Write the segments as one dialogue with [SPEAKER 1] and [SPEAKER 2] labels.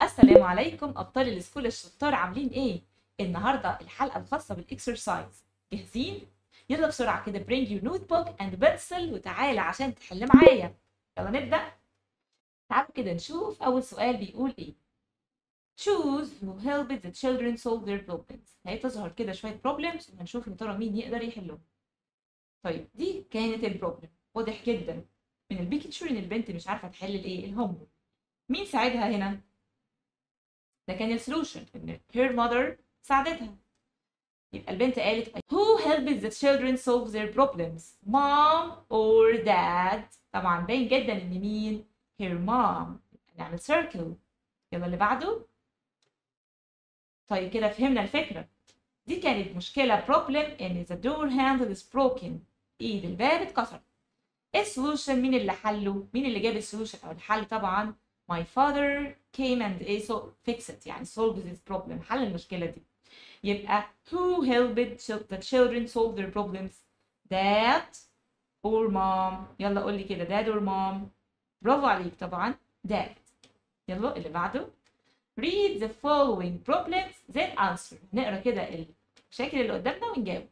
[SPEAKER 1] السلام عليكم ابطال السكول الشطار عاملين ايه النهارده الحلقه الخاصه بالاكسرسايز جاهزين يلا بسرعه كده bring your notebook and pencil وتعالى عشان تحل معايا يلا نبدا تعالوا كده نشوف اول سؤال بيقول ايه choose who helped the children solve their problems هي تظهر كده شويه problems وهنشوف يا ترى مين يقدر يحلهم طيب دي كانت البروبلم واضح جدا من البيكتشر ان البنت مش عارفه تحل الايه الهوم مين ساعدها هنا ده كان السولوشن ان her mother ساعدتها يبقى البنت قالت who helped the children solve their problems mom or dad طبعا باين جدا ان مين her mom نعمل circle يلا اللي بعده طيب كده فهمنا الفكرة دي كانت مشكلة problem ان the door handle is broken ايد الباب اتكسرت السولوشن مين اللي حله مين اللي جاب السولوشن او الحل طبعا my father came and eh, so fix it يعني solve this problem حل المشكلة دي يبقى who helped chil- the children solve their problems dad or mom يلا قول لي كده dad or mom برافو عليك طبعا dad يلا اللي بعده read the following problems then answer نقرا كده المشاكل اللي قدامنا ونجاوب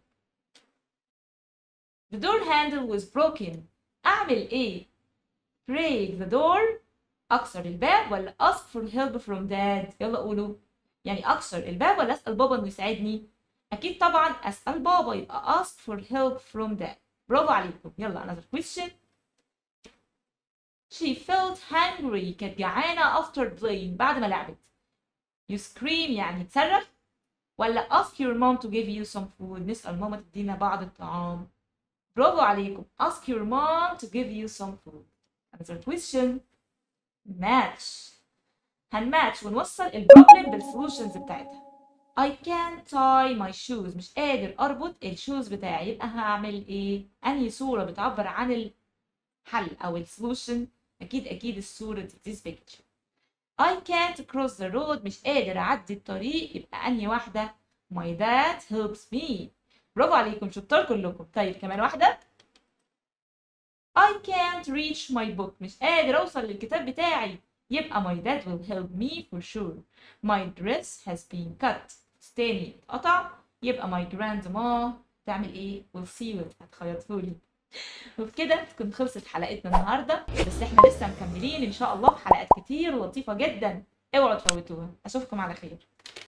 [SPEAKER 1] the door handle was broken اعمل ايه break the door اكسر الباب ولا ask for help from dad يلا قولوا يعني اكسر الباب ولا اسال بابا انه يساعدني اكيد طبعا اسال بابا يبقى ask for help from dad برافو عليكم يلا another question she felt hungry كانت جعانة after playing بعد ما لعبت you scream يعني تصرخ ولا ask your mom to give you some food نسأل ماما تدينا بعض الطعام برافو عليكم ask your mom to give you some food another question match هنماتش ونوصل البروبلم بالسولوشنز بتاعتها I can't tie my shoes مش قادر اربط الشوز بتاعي يبقى هعمل ايه انهي صورة بتعبر عن الحل او السولوشن اكيد اكيد الصورة دي this picture I can't cross the road مش قادر اعدي الطريق يبقى انهي واحدة my dad helps me برافو عليكم شطار كلكم طيب كمان واحدة I can't reach my book مش قادر اوصل للكتاب بتاعي يبقى my dad will help me for sure my dress has been cut فستاني اتقطع يبقى my grandma تعمل ايه will see it هتخيطهولي وبكده تكون خلصت حلقتنا النهارده بس احنا لسه مكملين ان شاء الله حلقات كتير لطيفه جدا اوعوا تفوتوها اشوفكم على خير